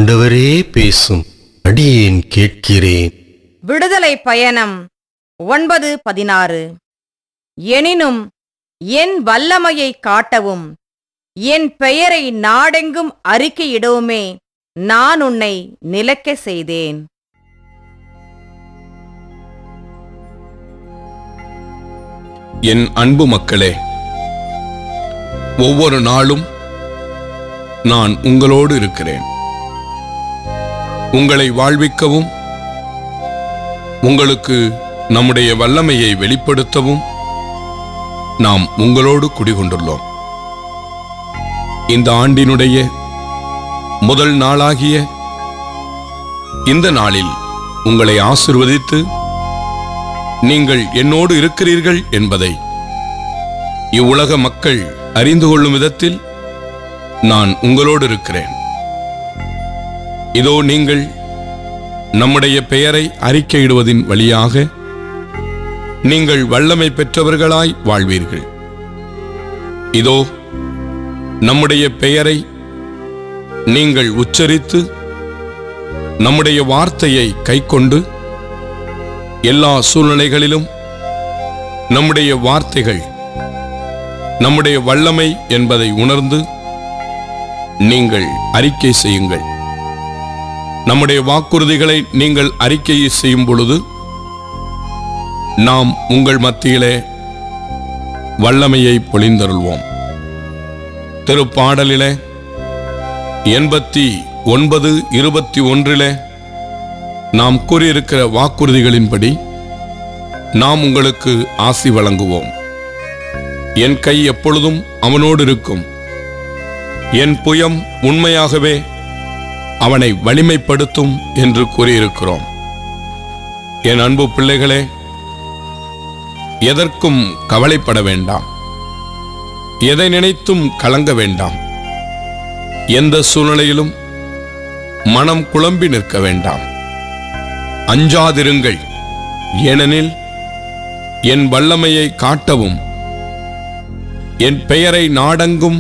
ஆண்டவரே பேசும் அடியேன் கேட்கிறேன் விடுதலை பயணம் ஒன்பது பதினாறு எனினும் என் வல்லமையை காட்டவும் என் பெயரை நாடெங்கும் அறிக்கையிடவுமே நான் உன்னை நிலைக்க செய்தேன் என் அன்பு மக்களே ஒவ்வொரு நாளும் நான் உங்களோடு இருக்கிறேன் உங்களை வாழ்விக்கவும் உங்களுக்கு நம்முடைய வல்லமையை வெளிப்படுத்தவும் நாம் உங்களோடு குடிகொண்டுள்ளோம் இந்த ஆண்டினுடைய முதல் நாளாகிய இந்த நாளில் உங்களை ஆசிர்வதித்து நீங்கள் என்னோடு இருக்கிறீர்கள் என்பதை இவ்வுலக மக்கள் அறிந்து கொள்ளும் விதத்தில் நான் உங்களோடு இருக்கிறேன் இதோ நீங்கள் நம்முடைய பெயரை அறிக்கையிடுவதின் வழியாக நீங்கள் வல்லமை பெற்றவர்களாய் வாழ்வீர்கள் இதோ நம்முடைய பெயரை நீங்கள் உச்சரித்து நம்முடைய வார்த்தையை கைக்கொண்டு எல்லா சூழ்நிலைகளிலும் நம்முடைய வார்த்தைகள் நம்முடைய வல்லமை என்பதை உணர்ந்து நீங்கள் அறிக்கை செய்யுங்கள் நம்முடைய வாக்குறுதிகளை நீங்கள் அறிக்கை செய்யும் பொழுது நாம் உங்கள் மத்தியிலே வல்லமையை பொழிந்தருள்வோம் திருப்பாடலிலே எண்பத்தி ஒன்பது இருபத்தி ஒன்றிலே நாம் கூறியிருக்கிற வாக்குறுதிகளின்படி நாம் உங்களுக்கு ஆசி வழங்குவோம் என் கை எப்பொழுதும் அவனோடு இருக்கும் என் புயம் உண்மையாகவே அவனை வலிமைப்படுத்தும் என்று கூறியிருக்கிறோம் என் அன்பு பிள்ளைகளே எதற்கும் கவலைப்பட வேண்டாம் எதை நினைத்தும் கலங்க வேண்டாம் எந்த சூழ்நிலையிலும் மனம் குழம்பி நிற்க வேண்டாம் அஞ்சாதிருங்கள் ஏனெனில் என் வல்லமையை காட்டவும் என் பெயரை நாடெங்கும்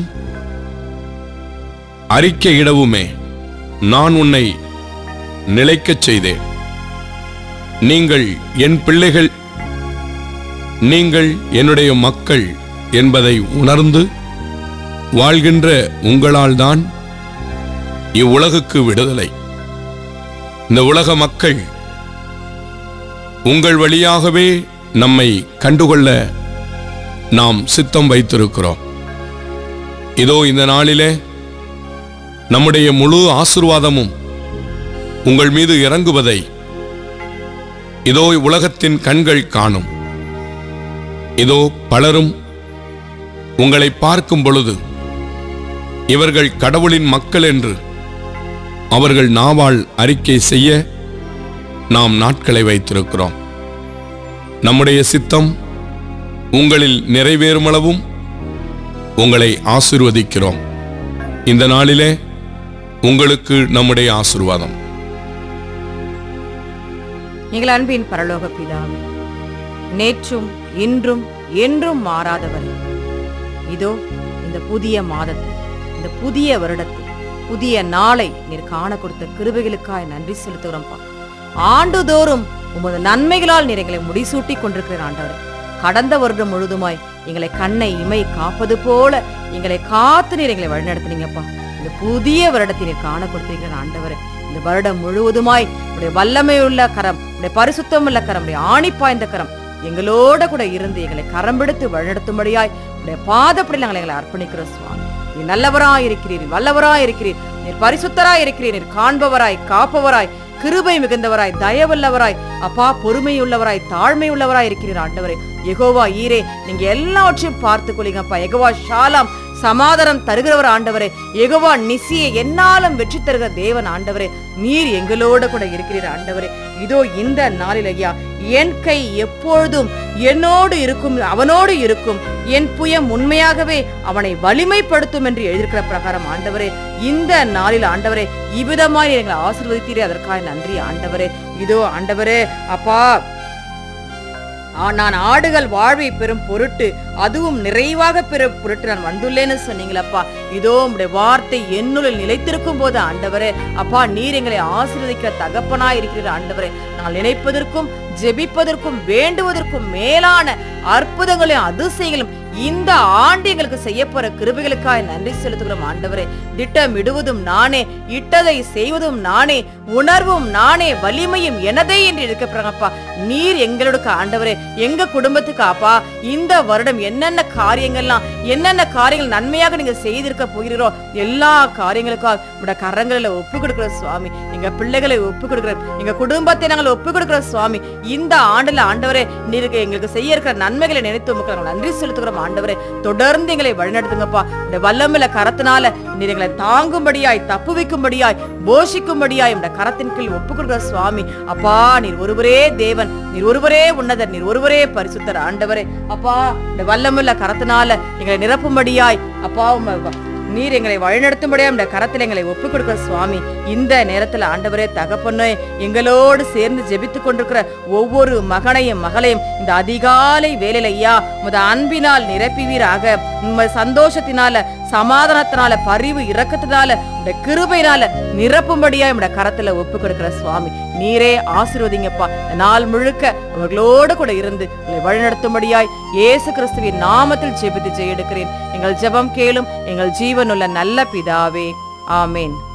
அறிக்கையிடவுமே நான் உன்னை நிலைக்கச் செய்தேன் நீங்கள் என் பிள்ளைகள் நீங்கள் என்னுடைய மக்கள் என்பதை உணர்ந்து வாழ்கின்ற உங்களால்தான் இவ்வுலகுக்கு விடுதலை இந்த உலக மக்கள் உங்கள் வழியாகவே நம்மை கண்டுகொள்ள நாம் சித்தம் வைத்திருக்கிறோம் இதோ இந்த நாளிலே நம்முடைய முழு ஆசிர்வாதமும் உங்கள் மீது இறங்குவதை இதோ உலகத்தின் கண்கள் காணும் இதோ பலரும் உங்களை பார்க்கும் பொழுது இவர்கள் கடவுளின் மக்கள் என்று அவர்கள் நாவால் அறிக்கை செய்ய நாம் நாட்களை வைத்திருக்கிறோம் நம்முடைய சித்தம் உங்களில் நிறைவேறுமளவும் உங்களை ஆசிர்வதிக்கிறோம் இந்த நாளிலே உங்களுக்கு நம்முடைய ஆசிர்வாதம் எங்கள் அன்பின் பரலோக பிதாவே நேற்றும் இன்றும் என்றும் மாறாதவர் இதோ இந்த புதிய மாதத்தை இந்த புதிய வருடத்தை புதிய நாளை நீர் காண கொடுத்த கிருபைகளுக்காய் நன்றி செலுத்துகிறோம்ப்பா ஆண்டுதோறும் உமது நன்மைகளால் நீர் எங்களை முடிசூட்டி கொண்டிருக்கிற ஆண்டவரே கடந்த வருடம் முழுதுமாய் எங்களை கண்ணை இமை காப்பது போல எங்களை காத்து நீர் எங்களை வழிநடத்துனீங்கப்பா இந்த புதிய வருடத்தை நீர் காண கொடுத்திருக்கிற ஆண்டவரே இந்த வருடம் முழுவதுமாய் உடைய வல்லமை உள்ள கரம் உடைய பரிசுத்தம் உள்ள கரம் உடைய ஆணி பாய்ந்த கரம் எங்களோட கூட இருந்து எங்களை கரம் பிடித்து வழிநடத்தும்படியாய் உடைய பாதப்படி நாங்கள் எங்களை அர்ப்பணிக்கிறோம் சுவாமி நீ நல்லவராய் இருக்கிறீர் வல்லவராய் இருக்கிறீர் நீர் பரிசுத்தராய் இருக்கிறீர் நீர் காண்பவராய் காப்பவராய் கிருபை மிகுந்தவராய் தயவுள்ளவராய் அப்பா பொறுமையுள்ளவராய் தாழ்மை உள்ளவராய் இருக்கிறீர் ஆண்டவரே எகோவா ஈரே நீங்க எல்லாவற்றையும் பார்த்து கொள்ளுங்கப்பா எகோவா ஷாலாம் சமாதானம் தருகிறவர் ஆண்டவரே எகோவா நிசியை என்னாலும் வெற்றி தருகிற தேவன் ஆண்டவரே நீர் எங்களோட கூட இருக்கிறீர் ஆண்டவரே இதோ இந்த நாளில் ஐயா என் கை எப்பொழுதும் என்னோடு இருக்கும் அவனோடு இருக்கும் என் புயம் உண்மையாகவே அவனை வலிமைப்படுத்தும் என்று எழுதியிருக்கிற பிரகாரம் ஆண்டவரே இந்த நாளில் ஆண்டவரே இவ்விதமாய் எங்களை ஆசீர்வதித்தீரே அதற்காக நன்றி ஆண்டவரே இதோ ஆண்டவரே அப்பா ஆ, நான் ஆடுகள் வாழ்வை பெறும் பொருட்டு அதுவும் நிறைவாக பெறும் பொருட்டு நான் வந்துள்ளேன்னு சொன்னீங்களப்பா இதோ உம்முடைய வார்த்தை என்னுள் நிலைத்திருக்கும் போது ஆண்டவரே அப்பா நீர் எங்களை ஆசீர்வதிக்கிற தகப்பனா இருக்கிற ஆண்டவரே நான் நினைப்பதற்கும் ஜெபிப்பதற்கும் வேண்டுவதற்கும் மேலான அற்புதங்களையும் அதிசயங்களும் இந்த ஆண்டு எங்களுக்கு செய்ய போற கிருபைகளுக்காய் நன்றி செலுத்துகிறோம் ஆண்டவரே திட்டமிடுவதும் நானே இட்டதை செய்வதும் நானே உணர்வும் நானே வலிமையும் எனதே என்று இருக்கப்பா நீர் எங்களுக்கு ஆண்டவரே எங்க குடும்பத்துக்கு அப்பா இந்த வருடம் என்னென்ன காரியங்கள்லாம் என்னென்ன காரியங்கள் நன்மையாக நீங்க செய்திருக்க போகிறீரோ எல்லா காரியங்களுக்காக உங்களோட கரங்களில் ஒப்பு கொடுக்கிற சுவாமி எங்க பிள்ளைகளை ஒப்பு கொடுக்கிற எங்க குடும்பத்தை நாங்கள் ஒப்பு கொடுக்கிற சுவாமி இந்த ஆண்டுல ஆண்டவரே நீருக்கு எங்களுக்கு செய்ய இருக்கிற நன்மைகளை நினைத்து உமக்கு நாங்கள் நன்றி செலுத்துகிறோம் ஆண்டவரே தொடர்ந்து எங்களை வழிநடத்துங்கப்பா இந்த வல்லமில்ல கரத்தினால நீர் எங்களை தாங்கும்படியாய் தப்புவிக்கும்படியாய் போஷிக்கும்படியாய் இந்த கரத்தின் கீழ் ஒப்பு கொடுக்கிற சுவாமி அப்பா நீர் ஒருவரே தேவன் நீர் ஒருவரே உன்னதர் நீர் ஒருவரே பரிசுத்தர் ஆண்டவரே அப்பா இந்த வல்லமில்ல கரத்தினால எங்களை நிரப்பும்படியாய் அப்பா உம்ம நீர் எங்களை வழிநடத்தும்படியா இந்த கரத்தில் எங்களை ஒப்புக் கொடுக்கிற சுவாமி இந்த நேரத்தில் ஆண்டவரே தகப்பனே எங்களோடு சேர்ந்து ஜெபித்து கொண்டிருக்கிற ஒவ்வொரு மகனையும் மகளையும் இந்த அதிகாலை வேலையில ஐயா முத அன்பினால் நிரப்பிவீராக உம்ம சந்தோஷத்தினால சமாதானத்தினால பரிவு இரக்கத்தினால இந்த கிருபையினால நிரப்பும்படியா இந்த கரத்துல ஒப்பு கொடுக்கிற சுவாமி நீரே ஆசீர்வதிங்கப்பா இந்த நாள் முழுக்க அவர்களோடு கூட இருந்து உங்களை வழிநடத்தும்படியாய் இயேசு கிறிஸ்துவின் நாமத்தில் ஜெபித்து ஜெயெடுக்கிறேன் எங்கள் ஜெபம் கேளும் எங்கள் ஜீவனுள்ள நல்ல பிதாவே ஆமென்